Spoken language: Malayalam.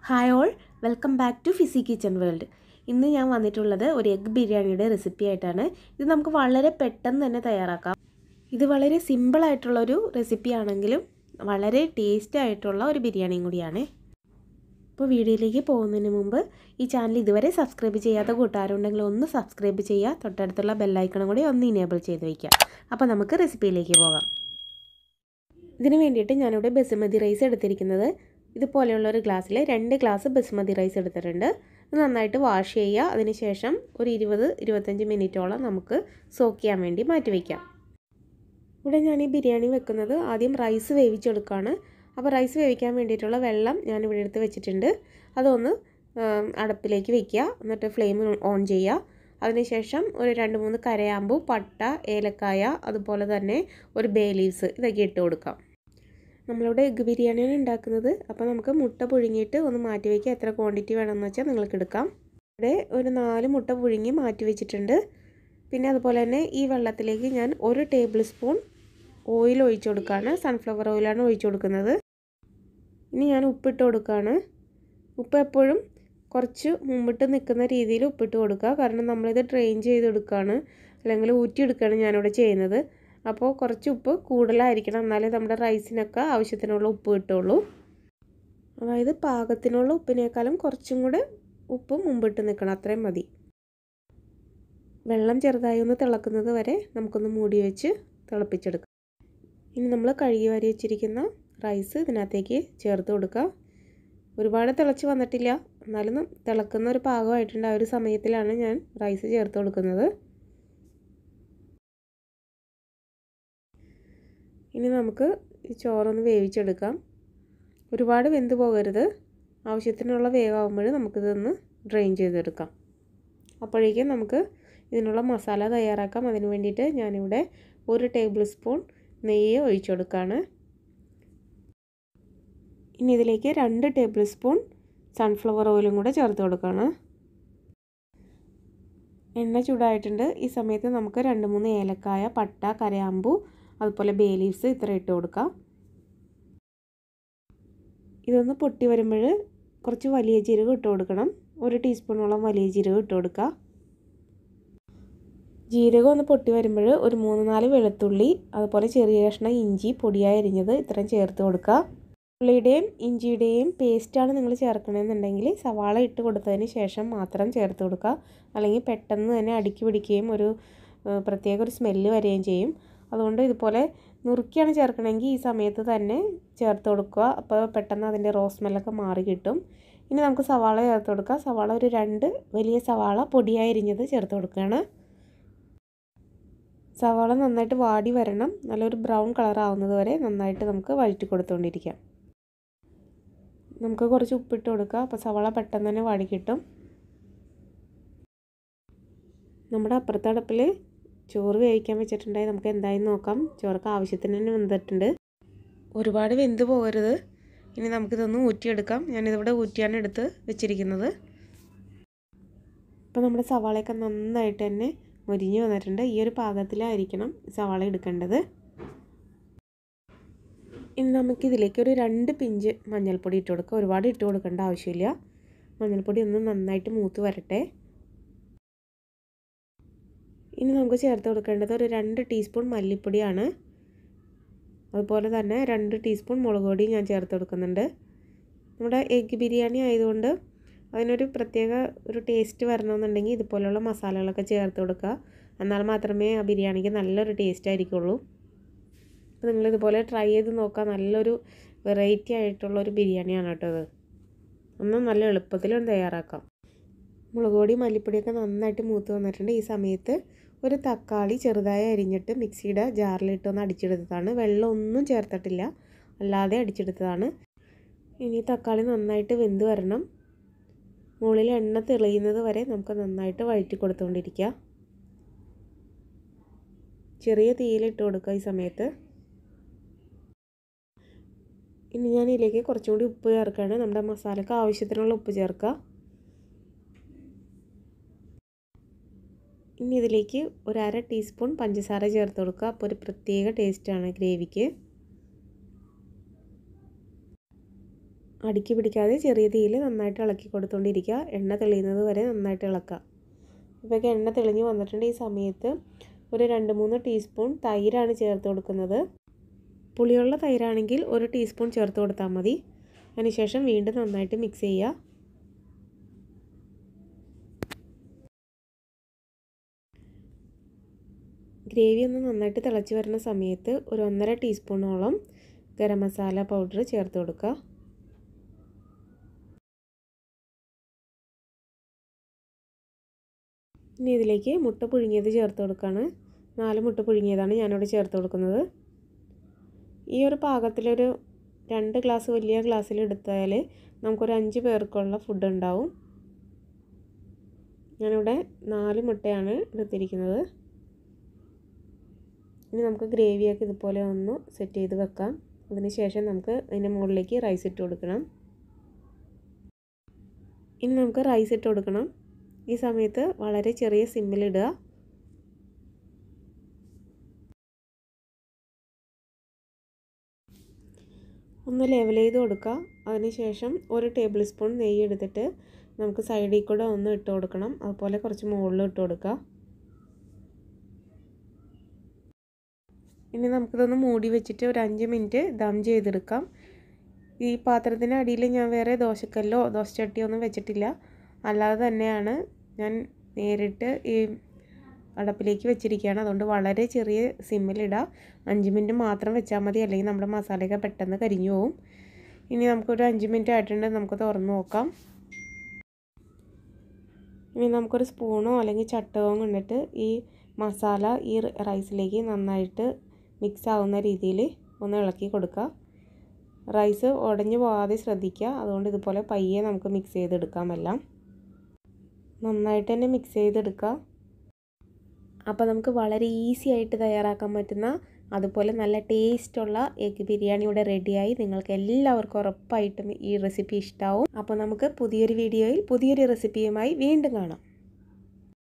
hi all welcome back to Fizzy kitchen world ഇന്ന് ഞാൻ വന്നിട്ടുള്ളത് ഒരു എഗ് ബിരിയാണിയുടെ റെസിപ്പി ആയിട്ടാണ് ഇത് നമുക്ക് വളരെ പെട്ടെന്ന് തന്നെ തയ്യാറാക്കാം ഇത് വളരെ സിമ്പിളായിട്ടുള്ളൊരു റെസിപ്പി ആണെങ്കിലും വളരെ ടേസ്റ്റ് ആയിട്ടുള്ള ഒരു ബിരിയാണിയും കൂടിയാണ് ഇപ്പോൾ വീഡിയോയിലേക്ക് പോകുന്നതിന് മുമ്പ് ഈ ചാനൽ ഇതുവരെ സബ്സ്ക്രൈബ് ചെയ്യാത്ത കൂട്ടുകാരുണ്ടെങ്കിൽ ഒന്ന് സബ്സ്ക്രൈബ് ചെയ്യുക തൊട്ടടുത്തുള്ള ബെല്ലൈക്കണും കൂടി ഒന്ന് ഇനേബിൾ ചെയ്ത് വയ്ക്കുക അപ്പോൾ നമുക്ക് റെസിപ്പിയിലേക്ക് പോകാം ഇതിന് വേണ്ടിയിട്ട് ഞാനിവിടെ ബസുമതി റൈസ് എടുത്തിരിക്കുന്നത് ഇതുപോലെയുള്ള ഒരു ഗ്ലാസ്സിൽ രണ്ട് ഗ്ലാസ് ബസുമതി റൈസ് എടുത്തിട്ടുണ്ട് ഇത് നന്നായിട്ട് വാഷ് ചെയ്യുക അതിനുശേഷം ഒരു ഇരുപത് ഇരുപത്തഞ്ച് മിനിറ്റോളം നമുക്ക് സോക്ക് ചെയ്യാൻ വേണ്ടി മാറ്റി വയ്ക്കാം ഇവിടെ ഞാൻ ഈ ബിരിയാണി വെക്കുന്നത് ആദ്യം റൈസ് വേവിച്ചെടുക്കുകയാണ് അപ്പോൾ റൈസ് വേവിക്കാൻ വേണ്ടിയിട്ടുള്ള വെള്ളം ഞാൻ ഇവിടെ എടുത്ത് വെച്ചിട്ടുണ്ട് അതൊന്ന് അടപ്പിലേക്ക് വെക്കുക എന്നിട്ട് ഫ്ലെയിം ഓൺ ചെയ്യുക അതിനുശേഷം ഒരു രണ്ട് മൂന്ന് കരയാമ്പു പട്ട ഏലക്കായ അതുപോലെ തന്നെ ഒരു ബേ ലീവ്സ് ഇതൊക്കെ ഇട്ട് കൊടുക്കാം നമ്മളിവിടെ എഗ്ഗ് ബിരിയാണിയാണ് ഉണ്ടാക്കുന്നത് അപ്പോൾ നമുക്ക് മുട്ട പുഴുങ്ങിയിട്ട് ഒന്ന് മാറ്റി വയ്ക്കുക എത്ര ക്വാണ്ടിറ്റി വേണമെന്ന് വെച്ചാൽ നിങ്ങൾക്ക് എടുക്കാം ഇവിടെ ഒരു നാല് മുട്ട പുഴുങ്ങി മാറ്റി വെച്ചിട്ടുണ്ട് പിന്നെ അതുപോലെ തന്നെ ഈ വെള്ളത്തിലേക്ക് ഞാൻ ഒരു ടേബിൾ സ്പൂൺ ഓയിൽ ഒഴിച്ചു കൊടുക്കുകയാണ് സൺഫ്ലവർ ഓയിലാണ് ഒഴിച്ചു കൊടുക്കുന്നത് ഇനി ഞാൻ ഉപ്പിട്ട് കൊടുക്കുകയാണ് ഉപ്പ് എപ്പോഴും കുറച്ച് മുമ്പിട്ട് നിൽക്കുന്ന രീതിയിൽ ഉപ്പിട്ട് കൊടുക്കുക കാരണം നമ്മളിത് ഡ്രെയിൻ ചെയ്തെടുക്കുകയാണ് അല്ലെങ്കിൽ ഊറ്റിയെടുക്കുകയാണ് ഞാനിവിടെ ചെയ്യുന്നത് അപ്പോൾ കുറച്ച് ഉപ്പ് കൂടുതലായിരിക്കണം എന്നാലേ നമ്മുടെ റൈസിനൊക്കെ ആവശ്യത്തിനുള്ള ഉപ്പ് കിട്ടുള്ളൂ അതായത് പാകത്തിനുള്ള ഉപ്പിനേക്കാളും കുറച്ചും കൂടെ ഉപ്പ് മുമ്പിട്ട് നിൽക്കണം അത്രയും മതി വെള്ളം ചെറുതായി ഒന്ന് തിളക്കുന്നത് വരെ നമുക്കൊന്ന് മൂടി വെച്ച് തിളപ്പിച്ചെടുക്കാം ഇനി നമ്മൾ കഴുകി വാരി വെച്ചിരിക്കുന്ന റൈസ് ഇതിനകത്തേക്ക് ചേർത്ത് കൊടുക്കുക ഒരുപാട് തിളച്ച് വന്നിട്ടില്ല എന്നാലും തിളക്കുന്ന ഒരു പാകമായിട്ടുണ്ട് ആ ഒരു സമയത്തിലാണ് ഞാൻ റൈസ് ചേർത്ത് കൊടുക്കുന്നത് ഇനി നമുക്ക് ഈ ചോറൊന്ന് വേവിച്ചെടുക്കാം ഒരുപാട് വെന്ത് പോകരുത് ആവശ്യത്തിനുള്ള വേവാകുമ്പോൾ നമുക്കിതൊന്ന് ഡ്രെയിൻ ചെയ്തെടുക്കാം അപ്പോഴേക്കും നമുക്ക് ഇതിനുള്ള മസാല തയ്യാറാക്കാം അതിന് വേണ്ടിയിട്ട് ഞാനിവിടെ ഒരു ടേബിൾ സ്പൂൺ നെയ്യ് ഒഴിച്ചു കൊടുക്കുകയാണ് ഇനി ഇതിലേക്ക് രണ്ട് ടേബിൾ സ്പൂൺ സൺഫ്ലവർ ഓയിലും കൂടെ ചേർത്ത് കൊടുക്കുകയാണ് എണ്ണ ചൂടായിട്ടുണ്ട് ഈ സമയത്ത് നമുക്ക് രണ്ട് മൂന്ന് ഏലക്കായ പട്ട കരയാമ്പു അതുപോലെ ബേ ലീവ്സ് ഇത്ര ഇട്ട് കൊടുക്കാം ഇതൊന്ന് പൊട്ടി വരുമ്പോൾ കുറച്ച് വലിയ ജീരകം ഇട്ട് കൊടുക്കണം ഒരു ടീസ്പൂണോളം വലിയ ജീരകം ഇട്ട് കൊടുക്കുക ജീരകം ഒന്ന് പൊട്ടി വരുമ്പോൾ ഒരു മൂന്ന് നാല് വെളുത്തുള്ളി അതുപോലെ ചെറിയ കഷ്ണം ഇഞ്ചി പൊടിയായി അരിഞ്ഞത് ഇത്രയും ചേർത്ത് കൊടുക്കുക ഉള്ളിയുടെയും ഇഞ്ചിയുടെയും പേസ്റ്റാണ് നിങ്ങൾ ചേർക്കണമെന്നുണ്ടെങ്കിൽ സവാള ഇട്ട് കൊടുത്തതിന് ശേഷം മാത്രം ചേർത്ത് കൊടുക്കുക അല്ലെങ്കിൽ പെട്ടെന്ന് തന്നെ അടുക്കി പിടിക്കുകയും ഒരു പ്രത്യേക ഒരു സ്മെല്ല് വരികയും ചെയ്യും അതുകൊണ്ട് ഇതുപോലെ നുറുക്കിയാണ് ചേർക്കണമെങ്കിൽ ഈ സമയത്ത് തന്നെ ചേർത്ത് കൊടുക്കുക അപ്പോൾ പെട്ടെന്ന് അതിൻ്റെ റോസ് സ്മെല്ലൊക്കെ മാറി കിട്ടും ഇനി നമുക്ക് സവാള ചേർത്ത് കൊടുക്കുക സവാള ഒരു രണ്ട് വലിയ സവാള പൊടിയായി അരിഞ്ഞത് ചേർത്ത് കൊടുക്കുകയാണ് സവാള നന്നായിട്ട് വാടി വരണം നല്ലൊരു ബ്രൗൺ കളർ ആവുന്നത് വരെ നന്നായിട്ട് നമുക്ക് വഴറ്റി കൊടുത്തുകൊണ്ടിരിക്കാം നമുക്ക് കുറച്ച് ഉപ്പിട്ട് കൊടുക്കുക അപ്പോൾ സവാള പെട്ടെന്ന് തന്നെ വാടി കിട്ടും നമ്മുടെ അപ്പുറത്തെ അടുപ്പിൽ ചോറ് വേവിക്കാൻ വെച്ചിട്ടുണ്ടായി നമുക്ക് എന്തായി നോക്കാം ചോറൊക്കെ ആവശ്യത്തിന് തന്നെ വെന്തിട്ടുണ്ട് ഒരുപാട് വെന്ത് പോകരുത് ഇനി നമുക്കിതൊന്ന് ഊറ്റിയെടുക്കാം ഞാനിതിവിടെ ഊറ്റിയാണ് എടുത്ത് വെച്ചിരിക്കുന്നത് ഇപ്പോൾ നമ്മുടെ സവാളയൊക്കെ നന്നായിട്ട് തന്നെ മൊരിഞ്ഞ് വന്നിട്ടുണ്ട് ഈ ഒരു പാകത്തിലായിരിക്കണം സവാള എടുക്കേണ്ടത് ഇനി നമുക്കിതിലേക്ക് ഒരു രണ്ട് പിഞ്ച് മഞ്ഞൾപ്പൊടി ഇട്ട് കൊടുക്കുക ഒരുപാട് ഇട്ട് കൊടുക്കേണ്ട ആവശ്യമില്ല മഞ്ഞൾപ്പൊടി ഒന്ന് നന്നായിട്ട് മൂത്ത് വരട്ടെ ഇനി നമുക്ക് ചേർത്ത് കൊടുക്കേണ്ടത് ഒരു രണ്ട് ടീസ്പൂൺ മല്ലിപ്പൊടിയാണ് അതുപോലെ തന്നെ രണ്ട് ടീസ്പൂൺ മുളക് പൊടി ഞാൻ ചേർത്ത് കൊടുക്കുന്നുണ്ട് നമ്മുടെ എഗ്ഗ് ബിരിയാണി ആയതുകൊണ്ട് അതിനൊരു പ്രത്യേക ഒരു ടേസ്റ്റ് വരണമെന്നുണ്ടെങ്കിൽ ഇതുപോലെയുള്ള മസാലകളൊക്കെ ചേർത്ത് കൊടുക്കുക എന്നാൽ മാത്രമേ ആ ബിരിയാണിക്ക് നല്ലൊരു ടേസ്റ്റ് ആയിരിക്കുള്ളൂ അപ്പോൾ നിങ്ങളിതുപോലെ ട്രൈ ചെയ്ത് നോക്കുക നല്ലൊരു വെറൈറ്റി ആയിട്ടുള്ളൊരു ബിരിയാണിയാണ് കേട്ടോ ഇത് ഒന്ന് നല്ല എളുപ്പത്തിലും തയ്യാറാക്കാം മുളക് പൊടി മല്ലിപ്പൊടിയൊക്കെ നന്നായിട്ട് മൂത്ത് വന്നിട്ടുണ്ട് ഈ സമയത്ത് ഒരു തക്കാളി ചെറുതായി അരിഞ്ഞിട്ട് മിക്സിയുടെ ജാറിലിട്ട് ഒന്ന് അടിച്ചെടുത്തതാണ് വെള്ളം ഒന്നും ചേർത്തിട്ടില്ല അല്ലാതെ അടിച്ചെടുത്തതാണ് ഇനി തക്കാളി നന്നായിട്ട് വെന്ത് വരണം മുകളിൽ എണ്ണ തെളിയുന്നത് വരെ നമുക്ക് നന്നായിട്ട് വഴറ്റി കൊടുത്തുകൊണ്ടിരിക്കുക ചെറിയ തീയിലിട്ട് കൊടുക്കുക ഈ സമയത്ത് ഇനി ഞാൻ ഇതിലേക്ക് കുറച്ചുകൂടി ഉപ്പ് ചേർക്കുകയാണ് നമ്മുടെ മസാലക്ക് ആവശ്യത്തിനുള്ള ഉപ്പ് ചേർക്കുക ഇനി ഇതിലേക്ക് ഒരു അര ടീസ്പൂൺ പഞ്ചസാര ചേർത്ത് കൊടുക്കുക അപ്പോൾ ഒരു പ്രത്യേക ടേസ്റ്റാണ് ഗ്രേവിക്ക് അടുക്കി പിടിക്കാതെ ചെറിയ തീയിൽ നന്നായിട്ട് ഇളക്കി കൊടുത്തുകൊണ്ടിരിക്കുക എണ്ണ തെളിയുന്നത് വരെ നന്നായിട്ട് ഇളക്കുക ഇപ്പോഴൊക്കെ എണ്ണ തെളിഞ്ഞ് വന്നിട്ടുണ്ട് ഈ സമയത്ത് ഒരു രണ്ട് മൂന്ന് ടീസ്പൂൺ തൈരാണ് ചേർത്ത് കൊടുക്കുന്നത് പുളിയുള്ള തൈരാണെങ്കിൽ ഒരു ടീസ്പൂൺ ചേർത്ത് കൊടുത്താൽ മതി അതിനുശേഷം വീണ്ടും നന്നായിട്ട് മിക്സ് ചെയ്യുക ഗ്രേവി ഒന്ന് നന്നായിട്ട് തിളച്ച് വരുന്ന സമയത്ത് ഒരു ഒന്നര ടീസ്പൂണോളം ഗരം മസാല പൗഡർ ചേർത്ത് കൊടുക്കുക ഇനി ഇതിലേക്ക് മുട്ട പുഴുങ്ങിയത് ചേർത്ത് കൊടുക്കുകയാണ് നാല് മുട്ട പുഴുങ്ങിയതാണ് ഞാനിവിടെ ചേർത്ത് കൊടുക്കുന്നത് ഈ ഒരു പാകത്തിലൊരു രണ്ട് ഗ്ലാസ് വലിയ ഗ്ലാസ്സിൽ എടുത്താൽ നമുക്കൊരു അഞ്ച് പേർക്കുള്ള ഫുഡ് ഉണ്ടാവും ഞാനിവിടെ നാല് മുട്ടയാണ് എടുത്തിരിക്കുന്നത് ഇനി നമുക്ക് ഗ്രേവിയൊക്കെ ഇതുപോലെ ഒന്ന് സെറ്റ് ചെയ്ത് വെക്കാം അതിന് ശേഷം നമുക്ക് അതിൻ്റെ മുകളിലേക്ക് റൈസ് ഇട്ട് കൊടുക്കണം ഇനി നമുക്ക് റൈസ് ഇട്ട് കൊടുക്കണം ഈ സമയത്ത് വളരെ ചെറിയ സിമ്മിലിടുക ഒന്ന് ലെവൽ ചെയ്ത് കൊടുക്കുക അതിനുശേഷം ഒരു ടേബിൾ സ്പൂൺ നെയ്യ് എടുത്തിട്ട് നമുക്ക് സൈഡിൽ കൂടെ ഒന്ന് ഇട്ട് കൊടുക്കണം അതുപോലെ കുറച്ച് മുകളിൽ ഇട്ട് കൊടുക്കുക ഇനി നമുക്കിതൊന്ന് മൂടി വെച്ചിട്ട് ഒരു അഞ്ച് മിനിറ്റ് ദം ചെയ്തെടുക്കാം ഈ പാത്രത്തിൻ്റെ അടിയിൽ ഞാൻ വേറെ ദോശക്കല്ലോ ദോശച്ചട്ടിയോ ഒന്നും വെച്ചിട്ടില്ല അല്ലാതെ തന്നെയാണ് ഞാൻ നേരിട്ട് ഈ അടപ്പിലേക്ക് വെച്ചിരിക്കുകയാണ് അതുകൊണ്ട് വളരെ ചെറിയ സിമ്മിലിടുക അഞ്ച് മിനിറ്റ് മാത്രം വെച്ചാൽ മതി അല്ലെങ്കിൽ നമ്മുടെ മസാലയൊക്കെ പെട്ടെന്ന് കരിഞ്ഞു പോകും ഇനി നമുക്കൊരു അഞ്ച് മിനിറ്റ് ആയിട്ടുണ്ട് നമുക്ക് തുറന്ന് നോക്കാം ഇനി നമുക്കൊരു സ്പൂണോ അല്ലെങ്കിൽ ചട്ടകോ കൊണ്ടിട്ട് ഈ മസാല ഈ റൈസിലേക്ക് നന്നായിട്ട് മിക്സ് ആവുന്ന രീതിയിൽ ഒന്ന് ഇളക്കി കൊടുക്കുക റൈസ് ഉടഞ്ഞു പോകാതെ ശ്രദ്ധിക്കുക അതുകൊണ്ട് ഇതുപോലെ പയ്യെ നമുക്ക് മിക്സ് ചെയ്തെടുക്കാം എല്ലാം നന്നായിട്ട് തന്നെ മിക്സ് ചെയ്തെടുക്കുക അപ്പോൾ നമുക്ക് വളരെ ഈസി ആയിട്ട് തയ്യാറാക്കാൻ പറ്റുന്ന അതുപോലെ നല്ല ടേസ്റ്റുള്ള എഗ് ബിരിയാണി ഇവിടെ റെഡിയായി നിങ്ങൾക്ക് എല്ലാവർക്കും ഉറപ്പായിട്ടും ഈ റെസിപ്പി ഇഷ്ടമാവും അപ്പോൾ നമുക്ക് പുതിയൊരു വീഡിയോയിൽ പുതിയൊരു റെസിപ്പിയുമായി വീണ്ടും കാണാം